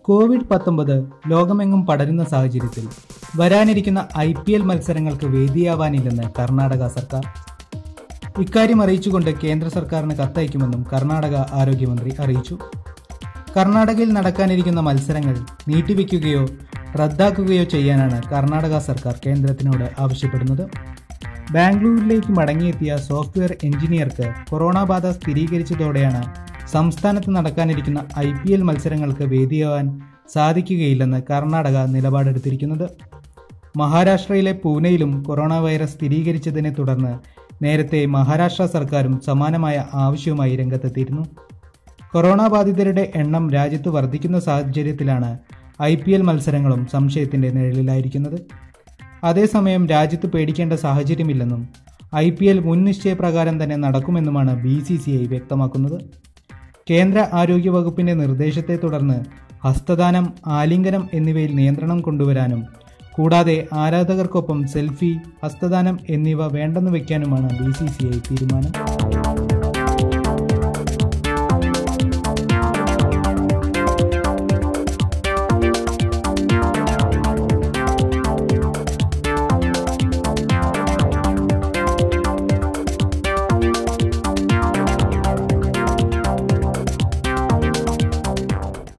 Covid പത്തൊമ്പത് ലോകമെങ്ങും പടരുന്ന സാഹചര്യത്തിൽ വരാനിരിക്കുന്ന ഐ പി എൽ മത്സരങ്ങൾക്ക് വേദിയാവാനില്ലെന്ന് കർണാടക സർക്കാർ ഇക്കാര്യം അറിയിച്ചുകൊണ്ട് കേന്ദ്ര സർക്കാരിന് കത്തയക്കുമെന്നും കർണാടക ആരോഗ്യമന്ത്രി അറിയിച്ചു കർണാടകയിൽ നടക്കാനിരിക്കുന്ന മത്സരങ്ങൾ നീട്ടിവെക്കുകയോ റദ്ദാക്കുകയോ ചെയ്യാനാണ് കർണാടക സർക്കാർ കേന്ദ്രത്തിനോട് ആവശ്യപ്പെടുന്നത് ബാംഗ്ലൂരിലേക്ക് മടങ്ങിയെത്തിയ സോഫ്റ്റ്വെയർ എഞ്ചിനീയർക്ക് കൊറോണ ബാധ സ്ഥിരീകരിച്ചതോടെയാണ് സംസ്ഥാനത്ത് നടക്കാനിരിക്കുന്ന ഐ പി എൽ മത്സരങ്ങൾക്ക് വേദിയാവാൻ സാധിക്കുകയില്ലെന്ന് കർണാടക നിലപാടെടുത്തിരിക്കുന്നത് മഹാരാഷ്ട്രയിലെ പൂനെയിലും കൊറോണ വൈറസ് സ്ഥിരീകരിച്ചതിനെ തുടർന്ന് നേരത്തെ മഹാരാഷ്ട്ര സർക്കാരും സമാനമായ ആവശ്യവുമായി രംഗത്തെത്തിയിരുന്നു കൊറോണ ബാധിതരുടെ എണ്ണം രാജ്യത്ത് വർദ്ധിക്കുന്ന സാഹചര്യത്തിലാണ് ഐ പി എൽ മത്സരങ്ങളും സംശയത്തിന്റെ നിഴലിലായിരിക്കുന്നത് അതേസമയം രാജ്യത്ത് പേടിക്കേണ്ട സാഹചര്യമില്ലെന്നും ഐ പി എൽ മുൻ നിശ്ചയപ്രകാരം തന്നെ നടക്കുമെന്നുമാണ് ബി സി സി ഐ വ്യക്തമാക്കുന്നത് കേന്ദ്ര ആരോഗ്യ വകുപ്പിന്റെ നിർദ്ദേശത്തെ തുടർന്ന് ഹസ്തദാനം ആലിംഗനം എന്നിവയിൽ നിയന്ത്രണം കൊണ്ടുവരാനും കൂടാതെ ആരാധകർക്കൊപ്പം സെൽഫി ഹസ്തദാനം എന്നിവ വേണ്ടെന്ന് വയ്ക്കാനുമാണ് ബി സി സി ഐ തീരുമാനം